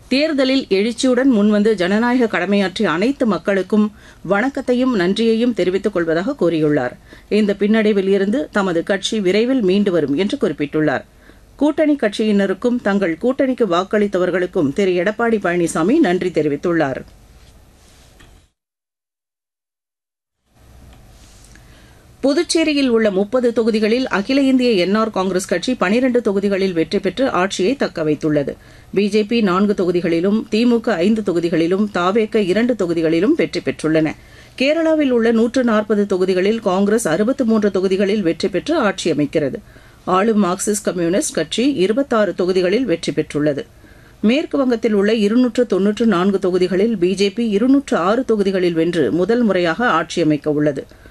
தேர்தலில் எழுச்சியுடன் முன்வந்து ஜனநாயக கடமையாற்றிய அனைத்து மக்களுக்கும் வணக்கத்தையும் நன்றியையும் தெரிவித்துக் கொள்வதாக கூறியுள்ளார் இந்த பின்னடைவில் இருந்து தமது கட்சி விரைவில் மீண்டு வரும் என்று குறிப்பிட்டுள்ளார் கூட்டணி கட்சியினருக்கும் தங்கள் கூட்டணிக்கு வாக்களித்தவர்களுக்கும் திரு எடப்பாடி பழனிசாமி நன்றி தெரிவித்துள்ளார் புதுச்சேரியில் உள்ள முப்பது தொகுதிகளில் அகில இந்திய என்ஆர் காங்கிரஸ் கட்சி பனிரண்டு தொகுதிகளில் வெற்றி பெற்று ஆட்சியை தக்கவைத்துள்ளது பிஜேபி நான்கு தொகுதிகளிலும் திமுக ஐந்து தொகுதிகளிலும் தாவேக இரண்டு தொகுதிகளிலும் வெற்றி பெற்றுள்ளன கேரளாவில் உள்ள நூற்று நாற்பது தொகுதிகளில் காங்கிரஸ் அறுபத்து மூன்று தொகுதிகளில் வெற்றி பெற்று ஆட்சி அமைக்கிறது ஆளும் மார்க்சிஸ்ட் கம்யூனிஸ்ட் கட்சி இருபத்தாறு தொகுதிகளில் வெற்றி பெற்றுள்ளது மேற்கு வங்கத்தில் உள்ள இருநூற்று தொன்னூற்று நான்கு தொகுதிகளில் பிஜேபி இருநூற்று ஆறு தொகுதிகளில் வென்று முதல் முறையாக ஆட்சி அமைக்க உள்ளது